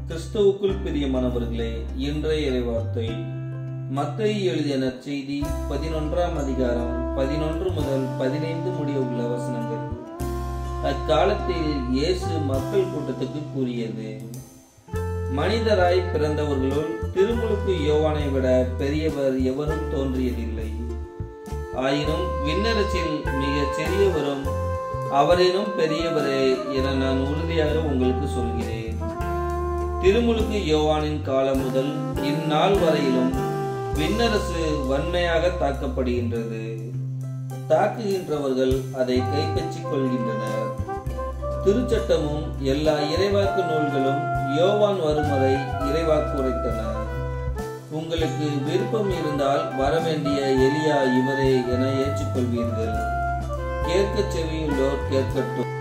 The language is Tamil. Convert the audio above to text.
கிறிஸ்துவுக்குள் பிரியமானவர்களே இன்றைய இறைவார்த்தை மத்தேயு எழுதிய நற்செய்தி பதினொன்றாம் அதிகாரம் பதினொன்று முதல் பதினைந்து முடிய உள்ள வசனங்கள் அக்காலத்தில் இயேசு மக்கள் கூட்டத்துக்கு கூறியது மனிதராய் பிறந்தவர்களுள் திருமுழுக்கு யோவானை விட பெரியவர் எவரும் தோன்றியதில்லை ஆயினும் விண்ணரசில் மிகச் சிறியவரும் அவரினும் பெரியவரே என நான் உறுதியாக உங்களுக்கு சொல்கிறேன் திருமுழுக்கு யோவானின் காலம் முதல் இந்நாள் வரையிலும் விண்ணரசு வன்மையாக தாக்கப்படுகின்றது தாக்குகின்றவர்கள் அதை கைப்பற்றிக் கொள்கின்றனர் திருச்சட்டமும் எல்லா இறைவாக்கு நூல்களும் யோவான் வரும் வரை இறைவாக்கு உரைத்தன உங்களுக்கு விருப்பம் இருந்தால் வரவேண்டிய எலியா இவரே என ஏற்றுக்கொள்வீர்கள் கேட்க செவியுள்ளோர் கேட்கட்டும்